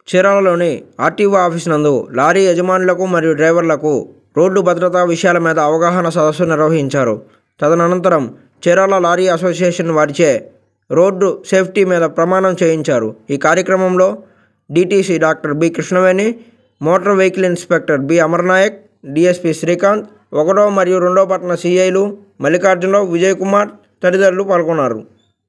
చీరాలలోని RTO office నందు lorry యజమానులకు మరియు డ్రైవర్లకు రోడ్డు భద్రతా విషయాల మీద అవగాహన సదస్సు నిర్వహించారు తదనంతరం చీరాల లారీ అసోసియేషన్ వారిచే రోడ్డు సేఫ్టీ మీద ప్రమాణం చేయించారు ఈ కార్యక్రమంలో DTC doctor B Krishnaveni motor vehicle inspector B Amarnayak DSP Srikanth ఒకటో మరియు రెండో పట్టణ సిఐలు మల్లికార్జునరావు విజయ్ కుమార్ తదితరులు పాల్గొన్నారు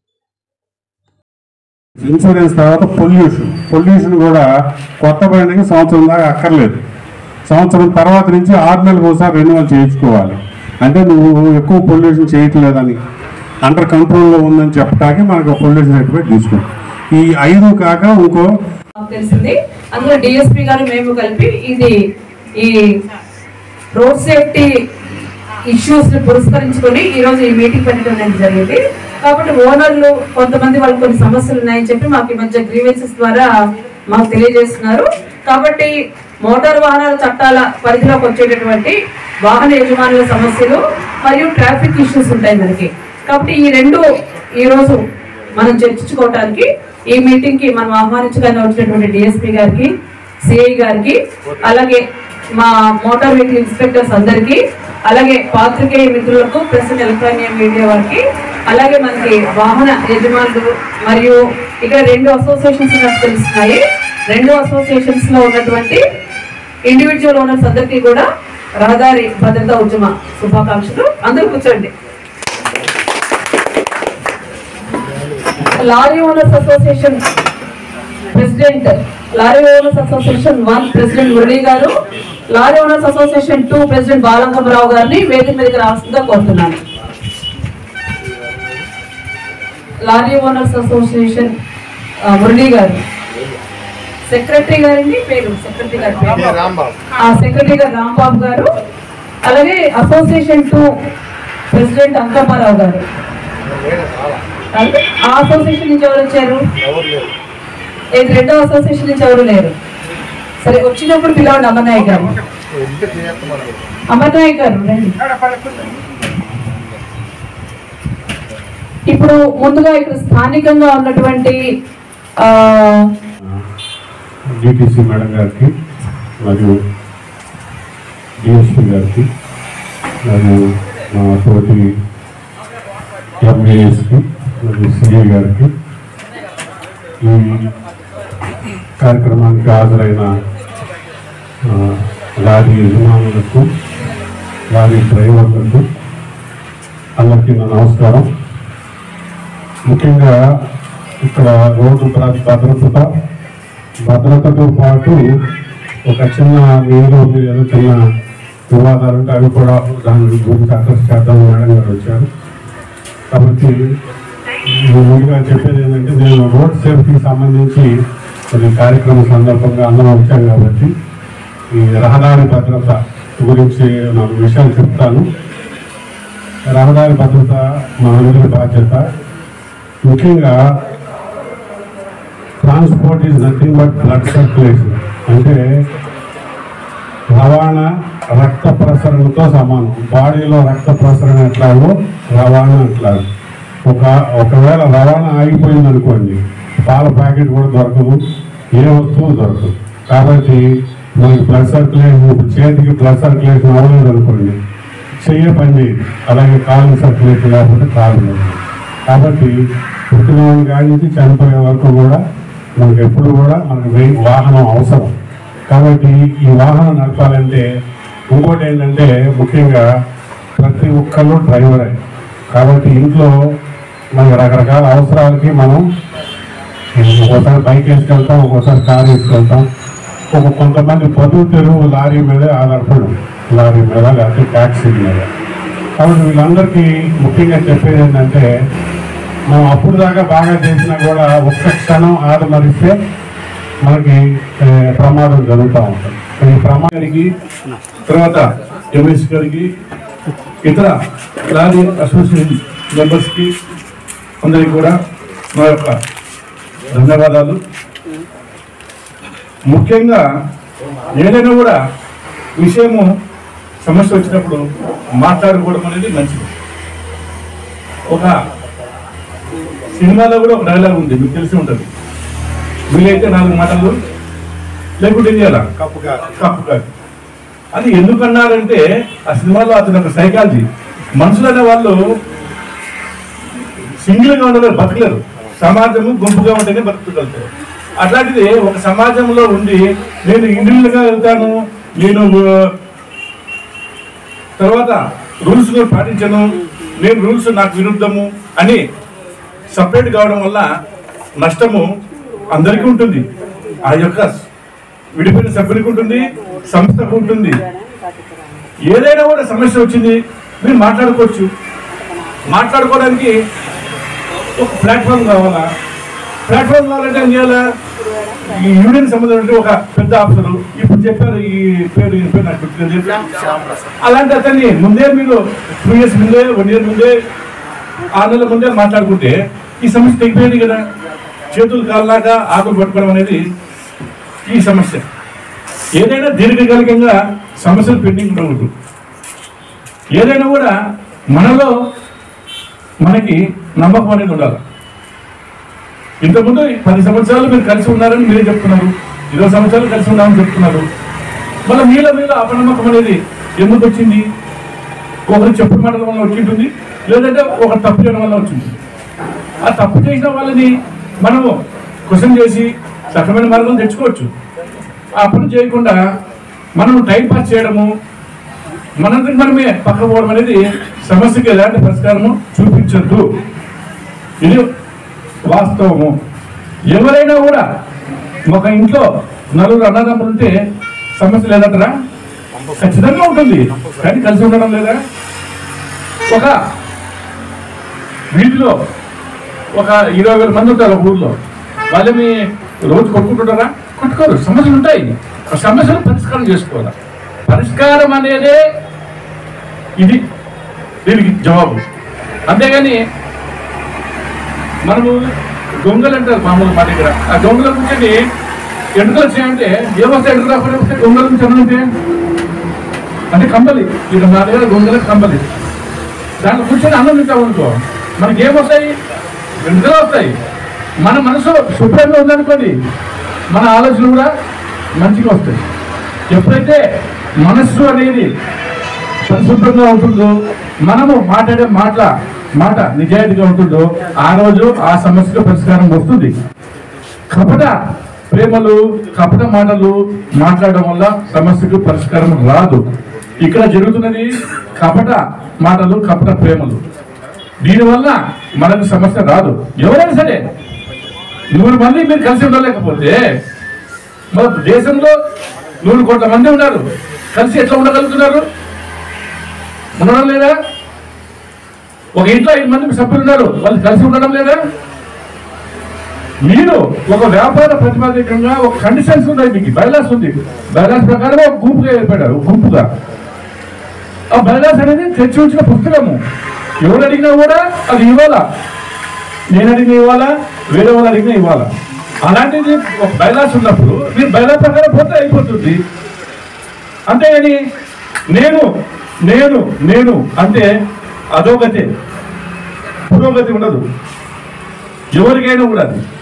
ఇన్సూరెన్స్ తర్వాత పొల్యూషన్ పొల్యూషన్ కూడా కొత్త బండికి సంవత్సరం దాకా అక్కర్లేదు సంవత్సరం తర్వాత నుంచి ఆరు నెలలకు ఒకసారి రెన్యువల్ చేయించుకోవాలి అంటే నువ్వు ఎక్కువ పొల్యూషన్ చేయట్లేదని అండర్ కంట్రోల్లో ఉందని చెప్పడానికి మనకు పొల్యూషన్ సర్టిఫికేట్ తీసుకుంటాం ఈ ఐదు కాక ఇంకో మాకు తెలిసింది అందులో డిఎస్పీ గారు మేము కలిపి ఇది ఈ రోడ్ సేఫ్టీ ఇష్యూస్ ని పురస్కరించుకొని ఈ రోజు ఈ మీటింగ్ పెట్టడం అనేది జరిగింది కాబట్టి ఓనర్లు కొంతమంది వాళ్ళకి కొన్ని సమస్యలు ఉన్నాయని చెప్పి మాకు ఈ మధ్య గ్రీవెన్సెస్ ద్వారా మాకు తెలియజేస్తున్నారు కాబట్టి మోటార్ వాహనాల చట్టాల పరిధిలోకి వచ్చేటటువంటి వాహన యజమానుల సమస్యలు మరియు ట్రాఫిక్ ఇష్యూస్ ఉంటాయి మనకి కాబట్టి ఈ రెండు ఈ రోజు మనం చర్చించుకోవడానికి ఈ మీటింగ్ కి మనం ఆహ్వానించగానే వచ్చినటువంటి డిఎస్పీ గారికి సిఐ గారికి అలాగే మా మోటార్ వెహికల్ ఇన్స్పెక్టర్స్ అందరికి అలాగే పాత్రికేయ మిత్రులకు ప్రెస్ అండ్ ఎలక్ట్రానిక్ మీడియా వారికి అలాగే మనకి వాహన యజమానులు మరియు ఇక్కడ రెండు అసోసియేషన్స్ ఉన్నట్టు తెలుస్తున్నాయి రెండు అసోసియేషన్స్ లో ఉన్నటువంటి ఇండివిజువల్ ఓనర్స్ అందరికీ కూడా రహదారి భద్రతా ఉద్యమ శుభాకాంక్షలు అందరూ కూర్చోండి lorry owners association president lorry owners association one president Murali గారు lorry owners association two president Balankamarao గారిని వేదిక మీదకి రావాల్సిందిగా కోరుతున్నాను లారీ ఓనర్స్ అసోసియేషన్ ఆ, మురళి గారు సెక్రటరీ గారండి పేరు సెక్రటరీ గారి పేరు ఆ సెక్రటరీ గారు రాంబాబు గారు అలాగే అసోసియేషన్ టూ ప్రెసిడెంట్ అంకమ్మారావు గారు అంటే ఆ అసోసియేషన్ నుంచి ఎవరు వచ్చారు ఏది రెండో అసోసియేషన్ నుంచి ఎవరు లేరు సరే వచ్చినప్పుడు పిలవండి అమర్నాయక్ గారు అమర్నాయక్ గారు రండి ఇప్పుడు ముందుగా ఇక్కడ స్థానికంగా ఉన్నటువంటి ఆ, డిటిసి మేడం గారికి మరియు డిఎస్పీ గారికి మరియు మా తోటి ఎంఏఎస్కి మరియు సిఏ గారికి ఈ కార్యక్రమానికి హాజరైన ఆ, లారీ యజమానులకు లారీ డ్రైవర్లకు అందరికీ నా నమస్కారం ముఖ్యంగా ఇక్కడ రోడ్డు భద్ర- భద్రత భద్రతతో పాటు ఒక చిన్న మీరు మీరు ఏదో చిన్న వివాదాలు ఉంటే అవి కూడా దాని గురించి అడ్రస్ చేద్దాం మేడం గారు వచ్చారు కాబట్టి నేను ముందుగా చెప్పేది ఏంటంటే నేను రోడ్ సేఫ్టీకి సంబంధించి కొన్ని కార్యక్రమం సందర్భంగా అందరం వచ్చాం కాబట్టి ఈ రహదారి భద్రత గురించి నాకు విషయాలు చెప్తాను రహదారి భద్రత మా అందరి బాధ్యత ముఖ్యంగా transport is nothing but blood circulation అంటే రవాణా రక్త ప్రసరణతో సమానం బాడీలో రక్త ప్రసరణ ఎట్లాగో రవాణా అట్లాగో ఒక ఒకవేళ రవాణా ఆగిపోయింది అనుకోండి పాల ప్యాకెట్ కూడా దొరకదు ఏ వస్తువు దొరకదు కాబట్టి మనకి బ్లడ్ సర్క్యులేషన్ ఇప్పుడు చేతికి బ్లడ్ సర్క్యులేషన్ అవ్వలేదు అనుకోండి చెయ్య పని చేయదు అలాగే కాలు సర్క్యులేషన్ లేకపోతే కాలు లేదు. కాబట్టి పుట్టిన వాళ్ళ కాడి నుంచి చనిపోయే వరకు కూడా మనకు ఎప్పుడు కూడా మనకు వెహి- వాహనం అవసరం కాబట్టి ఈ వాహనం నడపాలంటే ఇంకోటి ఏంటంటే ముఖ్యంగా ప్రతి ఒక్కళ్ళు డ్రైవరే కాబట్టి ఇంట్లో మనకి రకరకాల అవసరాలకి మనం ఒక్కోసారి బైక్ వేసుకెళ్తాం ఒక్కోసారి కార్ వేసుకెళ్తాం ఒక కొంతమంది పొద్దు తెరువు లారీ మీద ఆధారపడి లారీ మీద లేకపోతే ట్యాక్సీ మీద కాబట్టి వీళ్ళందరికీ ముఖ్యంగా చెప్పేది ఏంటంటే మనం అప్పుడు దాకా బాగా చేసినా కూడా ఒక్క క్షణం ఆదమరిస్తే మనకి ఏ, ప్రమాదం జరుగుతూ ఉంటుంది ఈ ప్రమాదానికి తర్వాత ఎంఎస్ గారికి ఇతర లారీ అసోసియేషన్ మెంబర్స్కి అందరికీ కూడా మా యొక్క ధన్యవాదాలు ముఖ్యంగా ఏదైనా కూడా విషయము సమస్య వచ్చినప్పుడు మాట్లాడుకోవడం అనేది మంచిది ఒక సినిమాలో కూడా ఒక డైలాగ్ ఉంది మీకు తెలిసి ఉంటుంది వీలైతే నాలుగు మాటలు లేకుంటే ఏం చేయాలా కప్పు కాదు కప్పు కాదు అది ఎందుకు అన్నారంటే ఆ సినిమాలో అతని ఒక సైకాలజీ మనుషులు అనే వాళ్ళు సింగిల్ గా ఉండలేరు బతకలేరు సమాజము గుంపుగా ఉంటేనే బతుకుగలుగుతారు అట్లాంటిది ఒక సమాజంలో ఉండి నేను ఇండివిజువల్గా వెళ్తాను నేను ఆ, తర్వాత రూల్స్ పాటించను నేను రూల్స్ నాకు విరుద్ధము అని సపరేట్ కావడం వల్ల నష్టము అందరికీ ఉంటుంది ఆ యొక్క విడిపోయిన సభ్యునికి ఉంటుంది సంస్థకు ఉంటుంది ఏదైనా కూడా సమస్య వచ్చింది మీరు మాట్లాడుకోవచ్చు మాట్లాడుకోవడానికి ఒక ప్లాట్ఫామ్ కావాలా ప్లాట్ఫామ్ కావాలంటే ఏం చేయాలా ఈ యూనియన్ సంబంధించిన ఒక పెద్ద ఆఫీసర్ ఇప్పుడు చెప్పారు ఈ పేరు ఈ పేరు నాకు గుర్తులేదు. అలాంటి అతన్ని ముందే మీరు టూ ఇయర్స్ ముందే వన్ ఇయర్ ముందే ఆరు నెలల ముందే మాట్లాడుకుంటే ఈ సమస్య తెగిపోయేది కదా చేతులు కాళ్ళాక ఆకులు పట్టుకోవడం అనేది ఈ సమస్య ఏదైనా దీర్ఘకాలికంగా సమస్యలు పెండింగ్ ఉండకూడదు ఏదైనా కూడా మనలో మనకి నమ్మకం అనేది ఉండాలి ఇంతకుముందు పది సంవత్సరాలు మీరు కలిసి ఉన్నారని మీరే చెప్తున్నారు ఇరవై సంవత్సరాలు కలిసి ఉన్నామని చెప్తున్నారు మళ్ళీ మీలో మీద అపనమ్మకం అనేది ఎందుకు వచ్చింది ఒకరు చెప్పు మాటల వల్ల వచ్చింటుంది లేదంటే ఒక తప్పు చేయడం వల్ల వచ్చింది ఆ తప్పు చేసిన వాళ్ళని మనము క్వశ్చన్ చేసి సక్రమైన మార్గం తెచ్చుకోవచ్చు ఆ పని చేయకుండా మనం టైం పాస్ చేయడము మనందరికి మనమే పక్క పోవడం అనేది సమస్యకి ఎలాంటి పరిష్కారము చూపించద్దు ఇది వాస్తవము ఎవరైనా కూడా ఒక ఇంట్లో నలుగురు అన్నదమ్ములు ఉంటే సమస్య లేదంటారా ఖచ్చితంగా ఉంటుంది కానీ కలిసి ఉండడం లేదా ఒక వీధిలో ఒక ఇరవై వేల మంది ఉంటారు ఒక ఊర్లో వాళ్ళని రోజు కొట్టుకుంటుంటారా కొట్టుకోరు సమస్యలు ఉంటాయి ఆ సమస్యలు పరిష్కారం చేసుకోవాలి పరిష్కారం అనేదే ఇది దీనికి జవాబు అంతేగాని మనము దొంగలు అంటారు మామూలు మా దగ్గర ఆ దొంగల కూర్చొని ఎండుకలు వచ్చాయంటే ఏమొస్తాయి ఎండుకలు రాకుండా వస్తే దొంగల నుంచి అన్నంటే అంటే కంబలి ఇక మా దగ్గర దొంగలకు కంబలి దాంట్లో కూర్చొని అన్నం తింటాం అనుకో మనకి ఏమొస్తాయి ఎండుకలు వస్తాయి మన మనసు శుభ్రంగా ఉందనుకోండి మన ఆలోచనలు కూడా మంచిగా వస్తాయి ఎప్పుడైతే మనస్సు అనేది పరిశుభ్రంగా ఉంటుందో మనము మాట్లాడే మాట మాట నిజాయితీగా ఉంటుందో ఆ రోజు ఆ సమస్యకు పరిష్కారం వస్తుంది కపట ప్రేమలు కపట మాటలు మాట్లాడడం వల్ల సమస్యకు పరిష్కారం రాదు ఇక్కడ జరుగుతున్నది కపట మాటలు కపట ప్రేమలు దీనివల్ల మనకు సమస్య రాదు ఎవరైనా సరే నూరు మంది మీరు కలిసి ఉండలేకపోతే మన దేశంలో నూరు కోట్ల మంది ఉన్నారు కలిసి ఎట్లా ఉండగలుగుతున్నారు ఉండడం లేదా ఒక ఇంట్లో ఐదు మంది సభ్యులు ఉన్నారు వాళ్ళు కలిసి ఉండడం లేదా మీరు ఒక వ్యాపార ప్రతిపాదికంగా ఒక కండిషన్స్ ఉన్నాయి మీకు బైలాస్ ఉంది బైలాస్ ప్రకారం ఒక గుంపుగా ఏర్పడారు ఒక గుంపుగా ఆ బైలాస్ అనేది తెచ్చి ఉంచిన పుస్తకము ఎవరు అడిగినా కూడా అది ఇవ్వాలా నేను అడిగిన ఇవ్వాలా వేరే వాళ్ళు అడిగినా ఇవ్వాలా అలాంటిది ఒక బైలాస్ ఉన్నప్పుడు మీరు బైలా ప్రకారం పోతే అయిపోతుంది అంతేగాని నేను నేను నేను అంటే అధోగతి పురోగతి ఉండదు ఎవరికైనా కూడా అది